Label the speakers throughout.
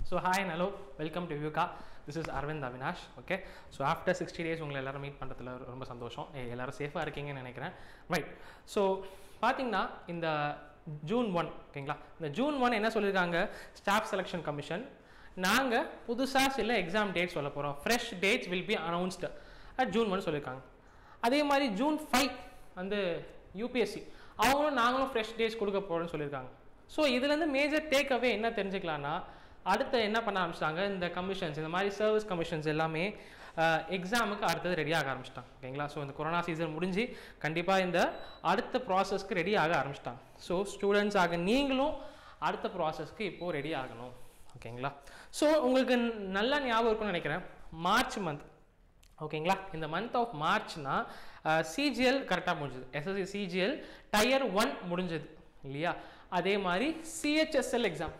Speaker 1: so hi and hello welcome to Yuga this is Aravind Avinash okay so after sixty days உங்களை எல்லாரும் meet பண்ணுறதுல ரொம்ப சந்தோஷம் எ- எல்லாரும் சேஃபாக இருக்கீங்கன்னு நினைக்கிறேன் ரைட் ஸோ பார்த்தீங்கன்னா இந்த ஜூன் ஒன் ஓகேங்களா இந்த ஜூன் ஒன் என்ன சொல்லியிருக்காங்க ஸ்டாஃப் செலெக்ஷன் கமிஷன் நாங்கள் புதுசாக சில எக்ஸாம் டேட் சொல்ல போகிறோம் fresh dates will be announced at June one சொல்லியிருக்காங்க அதே மாதிரி ஜூன் ஃபைவ் வந்து யூபிஎஸ்சி அவங்களும் நாங்களும் ஃப்ரெஷ் டேஸ் கொடுக்க போகிறோம்னு சொல்லியிருக்காங்க ஸோ இதுலேருந்து மேஜர் டேக் அவே என்ன தெரிஞ்சுக்கலாம்னா அடுத்து என்ன பண்ண ஆரம்பிச்சிட்டாங்க இந்த கமிஷன்ஸ் இந்த மாதிரி சர்வீஸ் கமிஷன்ஸ் எல்லாமே எக்ஸாமுக்கு அடுத்தது ரெடி ஆக ஆரம்பிச்சிட்டாங்க ஓகேங்களா ஸோ இந்த கொரோனா சீசன் முடிஞ்சு கண்டிப்பாக இந்த அடுத்த ப்ராசஸ்க்கு ரெடி ஆக ஆரம்பிச்சிட்டாங்க ஸோ ஸ்டூடெண்ட்ஸ் ஆக நீங்களும் அடுத்த ப்ராசஸ்க்கு இப்போது ரெடி ஆகணும் ஓகேங்களா ஸோ உங்களுக்கு நல்லா ஞாபகம் இருக்கும்னு நினைக்கிறேன் மார்ச் மந்த் ஓகேங்களா இந்த மந்த் ஆஃப் மார்ச்னா சிஜிஎல் கரெக்டாக முடிஞ்சது எஸ்எஸ்சி சிஜிஎல் டயர் ஒன் முடிஞ்சது இல்லையா அதே மாதிரி CHSL exam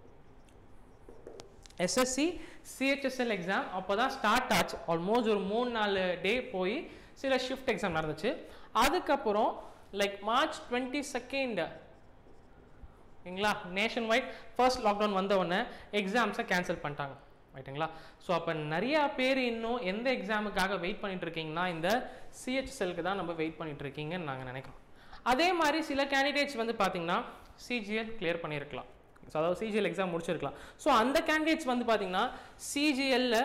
Speaker 1: SSC CHSL exam அப்போ தான் ஸ்டார்ட் ஆச்சு ஆல்மோஸ்ட் ஒரு மூணு நாலு டே போய் சில ஷிஃப்ட் எக்ஸாம் நடந்துச்சு அதுக்கப்புறம் லைக் மார்ச் டுவெண்ட்டி செகண்ட் ஓகேங்களா நேஷன் வைட் ஃபர்ஸ்ட் லாக்டவுன் வந்த உடனே எக்ஸாம்ஸை கேன்சல் பண்ணிட்டாங்க ரைட்டுங்களா ஸோ அப்போ நிறையா பேர் இன்னும் எந்த எக்ஸாமுக்காக வெயிட் பண்ணிட்டு இருக்கீங்கன்னா இந்த சிஹெச்எஸ்எல்க்கு தான் நம்ம வெயிட் பண்ணிட்டு இருக்கீங்கன்னு நாங்கள் நினைக்கிறோம் அதே மாதிரி சில கேண்டிடேட்ஸ் வந்து பார்த்தீங்கன்னா சிஜிஎல் கிளியர் பண்ணியிருக்கலாம் ஸோ அதாவது சிஜிஎல் எக்ஸாம் முடிச்சிருக்கலாம் ஸோ அந்த கேண்டிடேட்ஸ் வந்து பார்த்தீங்கன்னா சிஜிஎல்ல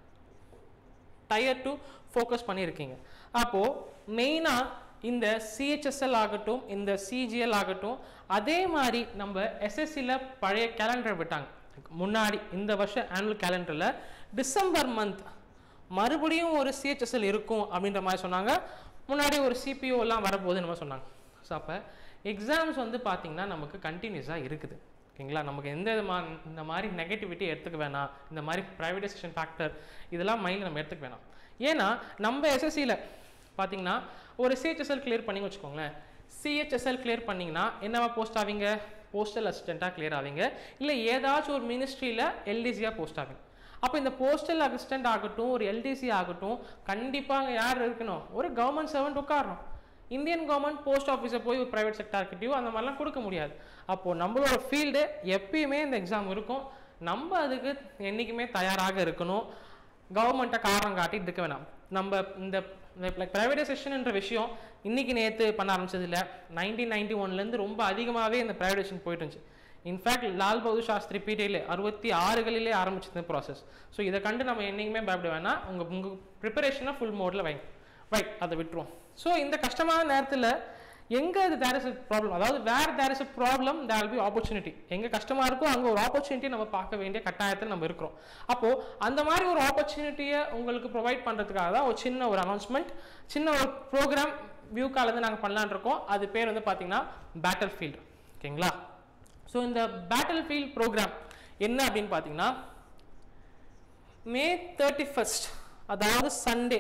Speaker 1: டயர் டூ ஃபோக்கஸ் பண்ணியிருக்கீங்க அப்போது மெயினாக இந்த சிஹெச்எஸ்எல் ஆகட்டும் இந்த சிஜிஎல் ஆகட்டும் அதே மாதிரி நம்ம எஸ்எஸ்சியில் பழைய கேலண்டர் விட்டாங்க முன்னாடி இந்த வருஷம் ஆனுவல் கேலண்டரில் டிசம்பர் மந்த் மறுபடியும் ஒரு சிஹெச்எஸ்எல் இருக்கும் அப்படின்ற மாதிரி சொன்னாங்க முன்னாடி ஒரு சிபிஓ எல்லாம் வரப்போகுதுன்னு நம்ம சொன்னாங்க ஸோ அப்போ எக்ஸாம்ஸ் வந்து பார்த்திங்கன்னா நமக்கு கண்டினியூஸாக இருக்குது ஓகேங்களா நமக்கு எந்த விதமான இந்த மாதிரி நெகட்டிவிட்டி எடுத்துக்க வேணாம் இந்த மாதிரி ப்ரைவேடைசேஷன் ஃபேக்டர் இதெல்லாம் மைண்டில் நம்ம எடுத்துக்க வேணாம் ஏன்னா நம்ம எஸ்எஸ்சியில் பார்த்தீங்கன்னா ஒரு சிஹெச்எஸ்எல் கிளியர் பண்ணி வச்சுக்கோங்களேன் சிஹெச்எஸ்எல் கிளியர் பண்ணிங்கன்னா என்னவா போஸ்ட் ஆவீங்க போஸ்டல் அசிஸ்டண்ட்டாக கிளியர் ஆவீங்க இல்லை ஏதாச்சும் ஒரு மினிஸ்ட்ரியில் எல்டிசியாக போஸ்ட் ஆவீங்க அப்போ இந்த போஸ்டல் அசிஸ்டன்ட் ஆகட்டும் ஒரு எல்டிசி ஆகட்டும் கண்டிப்பாக யார் இருக்கணும் ஒரு கவர்மெண்ட் சர்வெண்ட் உட்காரணும் இந்தியன் கவர்மெண்ட் போஸ்ட் ஆஃபீஸை போய் ஒரு ப்ரைவேட் செக்டார்கிட்டயோ அந்த மாதிரிலாம் கொடுக்க முடியாது அப்போது நம்மளோட ஃபீல்டு எப்பயுமே இந்த எக்ஸாம் இருக்கும் நம்ம அதுக்கு என்றைக்குமே தயாராக இருக்கணும் கவர்மெண்ட்டை காரணம் காட்டிட்டு இருக்க வேணாம் நம்ம இந்த ப்ரைவேடைசேஷன்ன்ற விஷயம் இன்னைக்கு நேற்று பண்ண ஆரம்பிச்சது இல்லை நைன்டீன் நைன்டி ஒன்லேருந்து ரொம்ப அதிகமாகவே இந்த ப்ரைவேடைசேஷன் போயிட்டு இருந்துச்சு இன்ஃபேக்ட் லால் பகதூர் சாஸ்திரி பீரியட்ல அறுபத்தி ஆறுகளிலே ஆரம்பிச்சது இந்த ப்ராசஸ் ஸோ இதை கண்டு நம்ம என்றைக்குமே பயப்பட வேணாம் உங்கள் உங்கள் ப்ரிப்பரேஷனை ஃபுல் மோடில் வைங்க ரைட் அதை விட்டுருவோம் ஸோ இந்த கஷ்டமான நேரத்தில் எங்கே அது தேர் இஸ் ப்ராப்ளம் அதாவது where there is a problem there be opportunity எங்கே கஷ்டமாக இருக்கோ அங்கே ஒரு ஆப்பர்ச்சுனிட்டி நம்ம பார்க்க வேண்டிய கட்டாயத்தில் நம்ம இருக்கிறோம் அப்போது அந்த மாதிரி ஒரு ஆப்பர்ச்சுனிட்டியை உங்களுக்கு ப்ரொவைட் பண்ணுறதுக்காக தான் ஒரு சின்ன ஒரு அனௌன்ஸ்மெண்ட் சின்ன ஒரு ப்ரோக்ராம் வியூக்காலேருந்து நாங்கள் பண்ணலான்னு இருக்கோம் அது பேர் வந்து பார்த்தீங்கன்னா பேட்டில் ஃபீல்டு ஓகேங்களா ஸோ இந்த பேட்டில் ஃபீல்ட் ப்ரோக்ராம் என்ன அப்படின்னு பார்த்தீங்கன்னா மே தேர்ட்டி ஃபஸ்ட் அதாவது சண்டே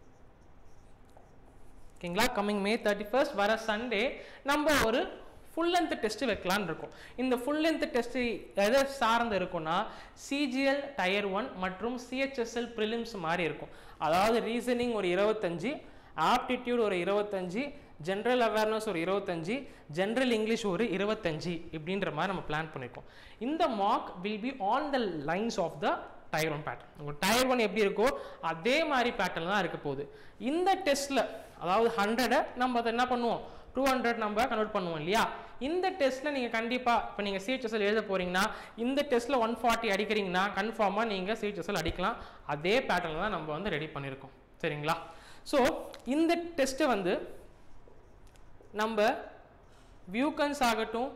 Speaker 1: ஓகேங்களா கம்மிங் மே தேர்ட்டி ஃபர்ஸ்ட் வர சண்டே நம்ம ஒரு ஃபுல் லென்த் டெஸ்ட் வைக்கலான்னு இருக்கோம் இந்த ஃபுல் லென்த் டெஸ்ட் எதை சார்ந்து இருக்கும்னா சிஜிஎல் டயர் ஒன் மற்றும் சிஹெச்எஸ்எல் ப்ரிலிம்ஸ் மாதிரி இருக்கும் அதாவது ரீசனிங் ஒரு இருபத்தஞ்சு ஆப்டிடியூட் ஒரு இருபத்தஞ்சு ஜென்ரல் அவேர்னஸ் ஒரு இருபத்தஞ்சு ஜென்ரல் இங்கிலீஷ் ஒரு இருபத்தஞ்சு இப்படின்ற மாதிரி நம்ம பிளான் பண்ணியிருக்கோம் இந்த mark will be on the lines of the tier one pattern உங்கள் டயர் ஒன் எப்படி இருக்கோ அதே மாதிரி பேட்டர்ன் தான் இருக்க போகுது இந்த டெஸ்ட்டில் அதாவது ஹண்ட்ரடை நம்ம அதை என்ன பண்ணுவோம் டூ ஹண்ட்ரட் நம்ம கன்வெர்ட் பண்ணுவோம் இல்லையா இந்த டெஸ்ட்டில் நீங்கள் கண்டிப்பாக இப்போ நீங்கள் சிஹெச்எஸ்எல் எழுத போகிறீங்கன்னா இந்த டெஸ்ட்டில் ஒன் ஃபார்ட்டி அடிக்கிறீங்கன்னா கன்ஃபார்மாக நீங்கள் சிஹெச்எஸ்எல் அடிக்கலாம் அதே பேட்டர்னில் தான் நம்ம வந்து ரெடி பண்ணியிருக்கோம் சரிங்களா ஸோ இந்த டெஸ்ட்டை வந்து நம்ம வியூகன்ஸ் ஆகட்டும்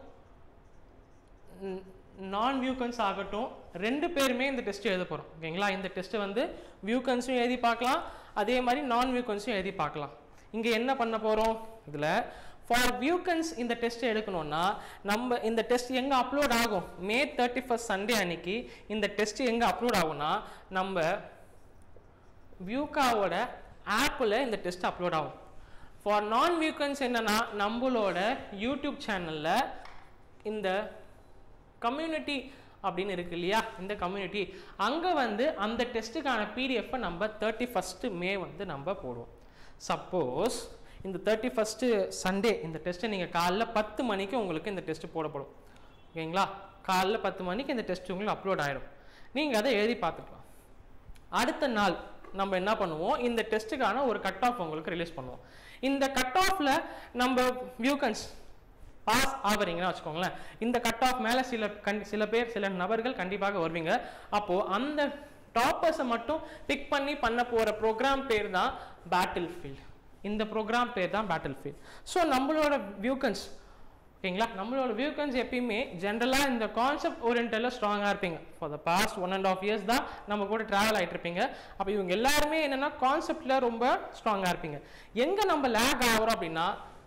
Speaker 1: நான் வியூகன்ஸ் ஆகட்டும் ரெண்டு பேருமே இந்த டெஸ்ட் எழுத போகிறோம் ஓகேங்களா இந்த டெஸ்ட்டை வந்து வியூகன்ஸும் எழுதி பார்க்கலாம் அதே மாதிரி நான் வியூகன்ஸும் எழுதி பார்க்கலாம் இங்கே என்ன பண்ண போகிறோம் இதில் ஃபார் வியூகன்ஸ் இந்த டெஸ்ட் எடுக்கணும்னா நம்ம இந்த டெஸ்ட் எங்கே அப்லோட் ஆகும் மே தேர்ட்டி ஃபஸ்ட் சண்டே அன்னைக்கு இந்த டெஸ்ட் எங்கே அப்லோட் ஆகும்னா நம்ம வியூகாவோட ஆப்பில் இந்த டெஸ்ட் அப்லோட் ஆகும் ஃபார் நான் வியூகன்ஸ் என்னன்னா நம்மளோட யூடியூப் சேனலில் இந்த கம்யூனிட்டி அப்படின்னு இருக்கு இல்லையா இந்த கம்யூனிட்டி அங்கே வந்து அந்த டெஸ்ட்டுக்கான பிடிஎஃப்பை நம்ம தேர்ட்டி ஃபஸ்ட்டு மே வந்து நம்ம போடுவோம் சப்போஸ் இந்த தேர்ட்டி ஃபஸ்ட்டு சண்டே இந்த டெஸ்ட்டை நீங்கள் காலைல பத்து மணிக்கு உங்களுக்கு இந்த டெஸ்ட்டு போடப்படும் ஓகேங்களா காலைல பத்து மணிக்கு இந்த டெஸ்ட் உங்களுக்கு அப்லோட் ஆகிடும் நீங்கள் அதை எழுதி பார்த்துக்கலாம் அடுத்த நாள் நம்ம என்ன பண்ணுவோம் இந்த டெஸ்ட்டுக்கான ஒரு கட் ஆஃப் உங்களுக்கு ரிலீஸ் பண்ணுவோம் இந்த கட் ஆஃப்ல நம்ம வியூகன்ஸ் பாஸ் ஆகுறீங்கன்னா வச்சுக்கோங்களேன் இந்த கட் ஆஃப் மேலே சில கண் சில பேர் சில நபர்கள் கண்டிப்பாக வருவீங்க அப்போது அந்த டாப்பர்ஸை மட்டும் பிக் பண்ணி பண்ண போகிற ப்ரோக்ராம் பேர் தான் பேட்டில் ஃபீல்ட் இந்த ப்ரோக்ராம் பேர் தான் பேட்டில் ஃபீல்ட் ஸோ நம்மளோட வியூகன்ஸ் ஓகேங்களா நம்மளோட வியூகன்ஸ் எப்பயுமே ஜென்ரலாக இந்த கான்செப்ட் ஓரியன்டில் ஸ்ட்ராங்காக இருப்பீங்க for the past one and half years தான் நம்ம கூட ட்ராவல் ஆகிட்டு இருப்பீங்க அப்போ இவங்க எல்லாருமே என்னென்னா கான்செப்டில் ரொம்ப ஸ்ட்ராங்காக இருப்பீங்க எங்கே நம்ம லேக் ஆகிறோம் அப்படின்னா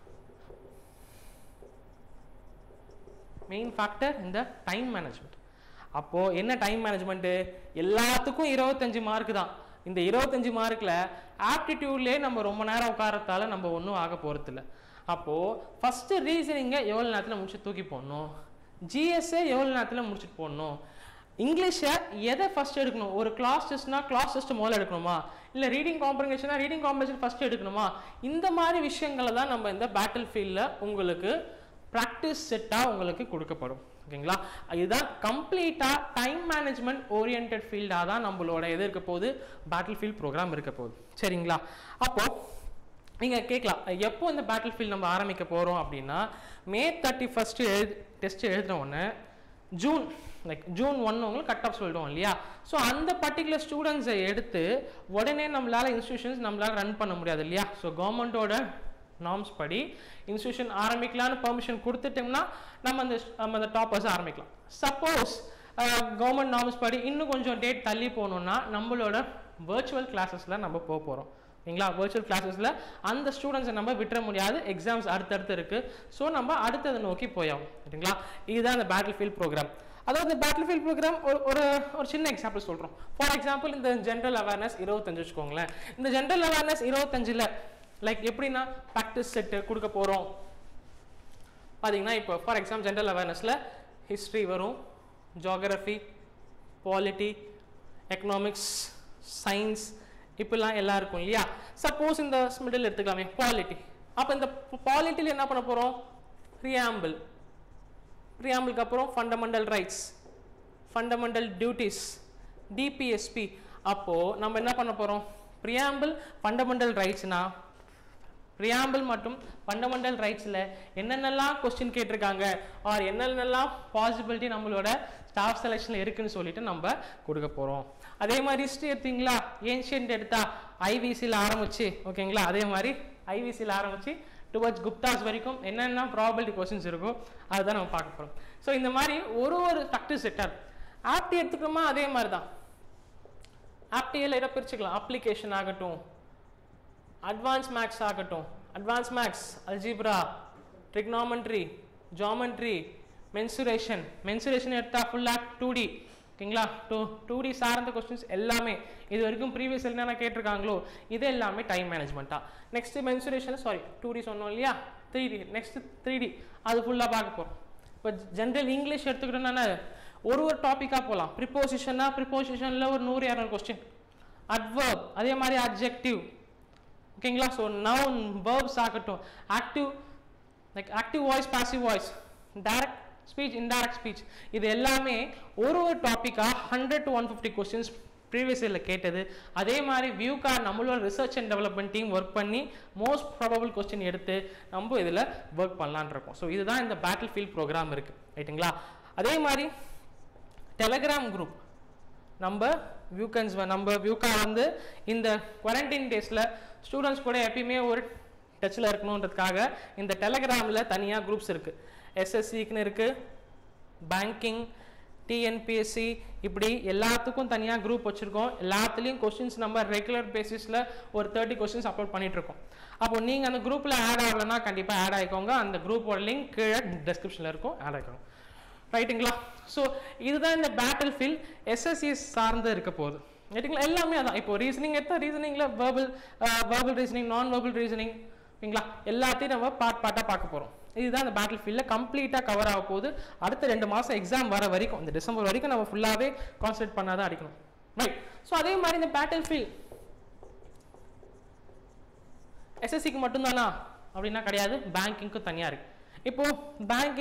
Speaker 1: மெயின் ஃபேக்டர் இந்த டைம் மேனேஜ்மெண்ட் அப்போது என்ன டைம் மேனேஜ்மெண்ட்டு எல்லாத்துக்கும் இருபத்தஞ்சு மார்க் தான் இந்த இருபத்தஞ்சு மார்க்கில் ஆப்டிடியூட்லேயே நம்ம ரொம்ப நேரம் உட்காரத்தால நம்ம ஒன்றும் ஆக போகிறதில்ல அப்போது ஃபஸ்ட்டு ரீசனிங்கை எவ்வளோ நேரத்தில் முடிச்சு தூக்கி போடணும் ஜிஎஸ்ஸை எவ்வளோ நேரத்தில் முடிச்சுட்டு போடணும் இங்கிலீஷை எதை ஃபஸ்ட் எடுக்கணும் ஒரு கிளாஸ் டெஸ்ட்னா கிளாஸ் டெஸ்ட் முதல்ல எடுக்கணுமா இல்லை ரீடிங் காம்பரிகேஷனா ரீடிங் காம்பரிகேஷன் ஃபஸ்ட் எடுக்கணுமா இந்த மாதிரி விஷயங்களை தான் நம்ம இந்த பேட்டில் ஃபீல்டில் உங்களுக்கு ப்ராக்டிஸ் செட்டாக உங்களுக்கு கொடுக்கப்படும் ஓகேங்களா இதுதான் கம்ப்ளீட்டாக டைம் மேனேஜ்மெண்ட் ஓரியன்ட் ஃபீல்டாக தான் நம்மளோட எது இருக்க போகுது பேட்டில் ஃபீல்ட் ப்ரோக்ராம் இருக்க போகுது சரிங்களா அப்போது நீங்கள் கேட்கலாம் எப்போ இந்த பேட்டில் ஃபீல்ட் நம்ம ஆரம்பிக்க போகிறோம் அப்படின்னா மே தேர்ட்டி ஃபஸ்ட்டு எழுது டெஸ்ட் எழுதின உடனே ஜூன் லைக் ஜூன் ஒன்று உங்களுக்கு கட் ஆஃப் சொல்லிடுவோம் இல்லையா ஸோ அந்த பர்டிகுலர் ஸ்டூடெண்ட்ஸை எடுத்து உடனே நம்மளால் இன்ஸ்டியூஷன்ஸ் நம்மளால் ரன் பண்ண முடியாது இல்லையா ஸோ கவர்மெண்ட்டோட நார்ம்ஸ் படி இன்ஸ்டியூஷன் ஆரம்பிக்கலான்னு பெர்மிஷன் கொடுத்துட்டோம்னா நம்ம அந்த நம்ம அந்த டாப்பர்ஸ் ஆரம்பிக்கலாம் சப்போஸ் கவர்மெண்ட் நார்ம்ஸ் படி இன்னும் கொஞ்சம் டேட் தள்ளி போகணுன்னா நம்மளோட வர்ச்சுவல் கிளாஸஸில் நம்ம போக போகிறோம் ஓகேங்களா வர்ச்சுவல் கிளாஸஸில் அந்த ஸ்டூடெண்ட்ஸை நம்ம விட்டுற முடியாது எக்ஸாம்ஸ் அடுத்தடுத்து இருக்குது ஸோ நம்ம அடுத்ததை நோக்கி போயாகும் சரிங்களா இதுதான் இந்த பேட்டில் ஃபீல்ட் ப்ரோக்ராம் அதாவது இந்த பேட்டில் ஃபீல்ட் ப்ரோக்ராம் ஒரு ஒரு ஒரு சின்ன எக்ஸாம்பிள் சொல்கிறோம் ஃபார் எக்ஸாம்பிள் இந்த ஜென்ரல் அவேர்னஸ் இருபத்தஞ்சு வச்சுக்கோங்களேன் இந்த ஜென்ரல் அவேர்னஸ் இருபத்தஞ்சில் லைக் எப்படின்னா ப்ராக்டிஸ் செட்டு கொடுக்க போகிறோம் பார்த்தீங்கன்னா இப்போ ஃபார் எக்ஸாம்பிள் ஜென்ரல் அவேர்னஸில் ஹிஸ்ட்ரி வரும் ஜாகிரஃபி பாலிட்டி எக்கனாமிக்ஸ் சயின்ஸ் இப்படிலாம் எல்லாம் இருக்கும் இல்லையா சப்போஸ் இந்த மிடில் எடுத்துக்கலாமே பாலிட்டி அப்போ இந்த பாலிட்டியில் என்ன பண்ண போகிறோம் ப்ரியாம்பிள் ப்ரியாம்பிளுக்கு அப்புறம் fundamental rights fundamental duties DPSP அப்போது நம்ம என்ன பண்ண போகிறோம் ப்ரியாம்பிள் ஃபண்டமெண்டல் ரைட்ஸ்னா ப்ரியாம்பிள் மற்றும் ஃபண்டமெண்டல் ரைட்ஸில் என்னென்னலாம் கொஸ்டின் கேட்டிருக்காங்க ஆர் என்னென்னலாம் பாசிபிலிட்டி நம்மளோட ஸ்டாஃப் செலெக்ஷனில் இருக்குன்னு சொல்லிட்டு நம்ம கொடுக்க போகிறோம் அதே மாதிரி ஹிஸ்ட்ரி எடுத்தீங்களா ஏன்ஷியன்ட் எடுத்தா ஐவிசியில் ஆரம்பிச்சு ஓகேங்களா அதே மாதிரி ஐவிசியில் ஆரம்பிச்சு டுவர்ட்ஸ் குப்தாஸ் வரைக்கும் என்னென்ன ப்ராபபிலிட்டி கொஸ்டின்ஸ் இருக்கோ அதுதான் நம்ம பார்க்க போகிறோம் ஸோ இந்த மாதிரி ஒரு ஒரு ஃபேக்டர் செட்டார் ஆப்டி எடுத்துக்கிறோமா அதே மாதிரி தான் ஆப்டியில் இடம் பிரிச்சுக்கலாம் அப்ளிகேஷன் ஆகட்டும் அட்வான்ஸ் மேக்ஸ் ஆகட்டும் advance maths algebra trigonometry geometry mensuration mensuration எடுத்தால் ஃபுல்லாக டூ டி ஓகேங்களா டூ டூ டி சார்ந்த கொஸ்டின்ஸ் எல்லாமே இது வரைக்கும் ப்ரீவியஸ் என்னென்ன கேட்டிருக்காங்களோ இது எல்லாமே டைம் மேனேஜ்மெண்ட்டாக next mensuration sorry two D சொன்னோம் இல்லையா three D next three D அது ஃபுல்லாக பார்க்க போகிறோம் இப்போ ஜென்ரல் இங்கிலீஷ் எடுத்துக்கிட்டோம்னா ஒரு ஒரு டாப்பிக்காக போகலாம் ப்ரிப்போசிஷன்னா ப்ரிப்போசிஷனில் ஒரு நூறு இரநூறு கொஸ்டின் அட்வர்ப் அதே மாதிரி அப்ஜெக்டிவ் ஓகேங்களா ஸோ நவுன் வேர்ப்ஸ் ஆகட்டும் active like active voice passive voice direct speech indirect speech இது எல்லாமே ஒரு ஒரு டாப்பிக்காக hundred to one fifty questions previous இயரில் கேட்டது அதே மாதிரி வியூக்கா நம்மளோட research and development team work பண்ணி மோஸ்ட் ப்ராபபிள் கொஸ்டின் எடுத்து நம்ம இதில் ஒர்க் பண்ணலான் இருக்கோம் ஸோ இதுதான் இந்த பேட்டில் ஃபீல்ட் ப்ரோக்ராம் இருக்குது ரைட்டுங்களா அதே மாதிரி டெலகிராம் குரூப் நம்ம வியூகன்ஸ் நம்ம வியூக்கா வந்து இந்த குவாரண்டைன் டேஸில் ஸ்டூடெண்ட்ஸ் கூட எப்பயுமே ஒரு டச்சில் இருக்கணுன்றதுக்காக இந்த டெலகிராமில் தனியாக குரூப்ஸ் இருக்குது எஸ்எஸ்சிக்குன்னு இருக்குது பேங்கிங் டிஎன்பிஎஸ்சி இப்படி எல்லாத்துக்கும் தனியாக குரூப் வச்சுருக்கோம் எல்லாத்துலேயும் கொஸ்டின்ஸ் நம்ம ரெகுலர் பேசிஸில் ஒரு தேர்ட்டி கொஸ்டின்ஸ் அப்லோட் பண்ணிகிட்ருக்கோம் அப்போ நீங்கள் அந்த குரூப்பில் ஆட் ஆகலைன்னா கண்டிப்பாக ஆட் ஆகிக்கோங்க அந்த குரூப்போட லிங்க் கீழே டிஸ்கிரிப்ஷனில் இருக்கும் ஆட் ஆகிக்கோங்க ரைட்டுங்களா ஸோ இதுதான் இந்த பேட்டில் ஃபீல்ட் எஸ்எஸ்சி சார்ந்து இருக்க போகுது ரைட்டுங்களா எல்லாமே அதான் இப்போ ரீசனிங் எடுத்தால் ரீசனிங்கில் verbal verbal reasoning non verbal reasoning ஓகேங்களா எல்லாத்தையும் நம்ம பார்ட் பார்ட்டாக பார்க்க போகிறோம் இதுதான் இந்த பேட்டில் ஃபீல்டில் கம்ப்ளீட்டாக கவர் ஆக போகுது அடுத்த ரெண்டு மாதம் எக்ஸாம் வர வரைக்கும் இந்த டிசம்பர் வரைக்கும் நம்ம ஃபுல்லாகவே கான்சன்ட்ரேட் பண்ணாதான் அடிக்கணும் ரைட் ஸோ அதே மாதிரி இந்த பேட்டில் ஃபீல்ட் எஸ்எஸ்சிக்கு மட்டும்தானா அப்படின்னா கிடையாது பேங்கிங்க்கும் தனியாக இருக்குது இப்போது பேங்கிங்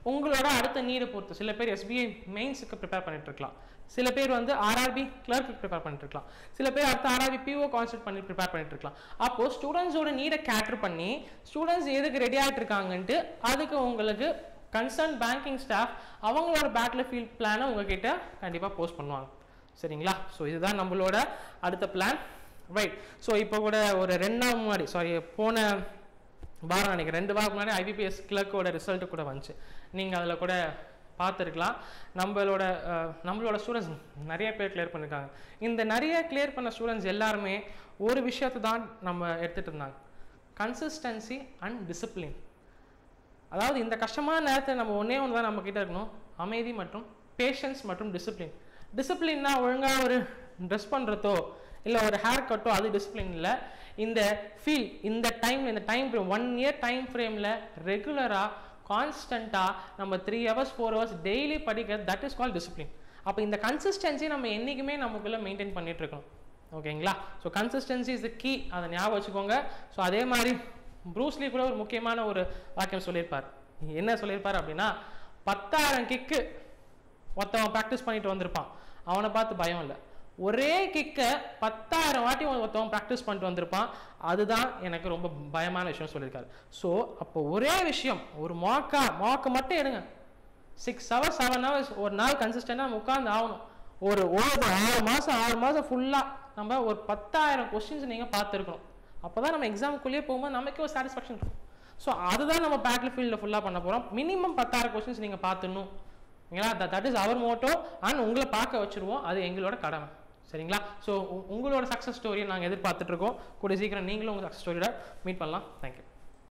Speaker 1: உங்களோட அடுத்த நீடை பொறுத்து சில பேர் எஸ்பிஐ மெயின்ஸுக்கு ப்ரிப்பேர் பண்ணிட்டு இருக்கலாம் சில பேர் வந்து ஆர்ஆர்பி கிளர்க்கு ப்ரிப்பேர் பண்ணிட்டு இருக்கலாம் சில பேர் அடுத்த ஆர்ஆர்பி பிஓ கான்செப்ட் பண்ணி ப்ரிப்பேர் பண்ணிட்டு இருக்கலாம் அப்போ ஸ்டூடெண்ட்ஸோட நீடை கேட்டர் பண்ணி ஸ்டூடெண்ட்ஸ் எதுக்கு ரெடி ஆகிட்டு இருக்காங்கன்ட்டு அதுக்கு உங்களுக்கு கன்சர்ன் பேங்கிங் ஸ்டாஃப் அவங்களோட பேட்டில் ஃபீல்ட் பிளானை உங்ககிட்ட கண்டிப்பாக போஸ்ட் பண்ணுவாங்க சரிங்களா ஸோ இதுதான் நம்மளோட அடுத்த பிளான் ரைட் ஸோ இப்போ கூட ஒரு ரெண்டு நாள் முன்னாடி சாரி போன வாரம் நினைக்கிறேன் ரெண்டு வாரம் முன்னாடி ஐபிபிஎஸ் கிளர்க்கோட ரிசல்ட்டு கூட வந்துச்சு நீங்கள் அதில் கூட பார்த்துருக்கலாம் நம்மளோட அஹ், நம்மளோட ஸ்டூடெண்ட்ஸ் நிறைய பேர் கிளியர் பண்ணியிருக்காங்க இந்த நிறைய கிளியர் பண்ண ஸ்டூடெண்ட்ஸ் எல்லாருமே ஒரு விஷயத்தை தான் நம்ம எடுத்துகிட்டு இருந்தாங்க கன்சிஸ்டன்சி அண்ட் டிசிப்ளின் அதாவது இந்த கஷ்டமான நேரத்தில் நம்ம ஒன்றே ஒன்று தான் நம்ம கிட்ட இருக்கணும் அமைதி மற்றும் பேஷன்ஸ் மற்றும் டிசிப்ளின் டிசிப்ளின்னா ஒழுங்காக ஒரு ட்ரெஸ் பண்ணுறதோ இல்லை ஒரு ஹேர் கட்டோ அது டிசிப்ளின் இல்லை இந்த ஃபீல் இந்த டைம் இந்த time frame one year time ஃப்ரேமில் ரெகுலராக கான்ஸ்டண்ட்டாக நம்ம three hours four hours daily படிக்கிறது தட் இஸ் கால் டிசிப்ளின் அப்போ இந்த கன்சிஸ்டன்சி நம்ம என்றைக்குமே நமக்குள்ளே மெயின்டைன் பண்ணிட்டு இருக்கணும் ஓகேங்களா so consistency is the key அதை ஞாபகம் வச்சுக்கோங்க ஸோ அதே மாதிரி ப்ரூஸ்லி கூட ஒரு முக்கியமான ஒரு வாக்கியம் சொல்லியிருப்பார் என்ன சொல்லியிருப்பார் அப்படின்னா பத்தாயிரம் கிக்கு ஒருத்தவன் ப்ராக்டிஸ் பண்ணிட்டு வந்திருப்பான் அவனை பார்த்து பயம் இல்லை ஒரே கிக்கை பத்தாயிரம் வாட்டி ஒருத்தவன் ப்ராக்டிஸ் பண்ணிட்டு வந்திருப்பான் அதுதான் எனக்கு ரொம்ப பயமான விஷயம் சொல்லியிருக்காரு ஸோ அப்போ ஒரே விஷயம் ஒரு மாக்கா மாக்கு மட்டும் எடுங்க சிக்ஸ் ஹவர்ஸ் செவன் ஹவர்ஸ் ஒரு நாள் கன்சிஸ்டண்டாக நம்ம உட்காந்து ஆகணும் ஒரு ஒரு ஆறு மாதம் ஆறு மாதம் ஃபுல்லாக நம்ம ஒரு பத்தாயிரம் கொஸ்டின்ஸ் நீங்கள் பார்த்துருக்கணும் அப்போ தான் நம்ம எக்ஸாமுக்குள்ளேயே போகும்போது நமக்கே ஒரு சாட்டிஸ்ஃபேக்ஷன் இருக்கும் ஸோ அதுதான் நம்ம பேட்டில் ஃபீல்டில் ஃபுல்லாக பண்ண போகிறோம் மினிமம் பத்தாயிரம் கொஸ்டின்ஸ் நீங்கள் பார்த்துடணும் ஓகேங்களா that is our motto and உங்களை பார்க்க வச்சுருவோம் அது எங்களோட கடமை சரிங்களா ஸோ உங்களோட சக்ஸஸ் ஸ்டோரியை நாங்கள் எதிர்பார்த்துட்டு இருக்கோம் கூடிய சீக்கிரம் நீங்களும் உங்கள் சக்ஸஸ் ஸ்டோரியோட மீட் பண்ணலாம் தேங்க்யூ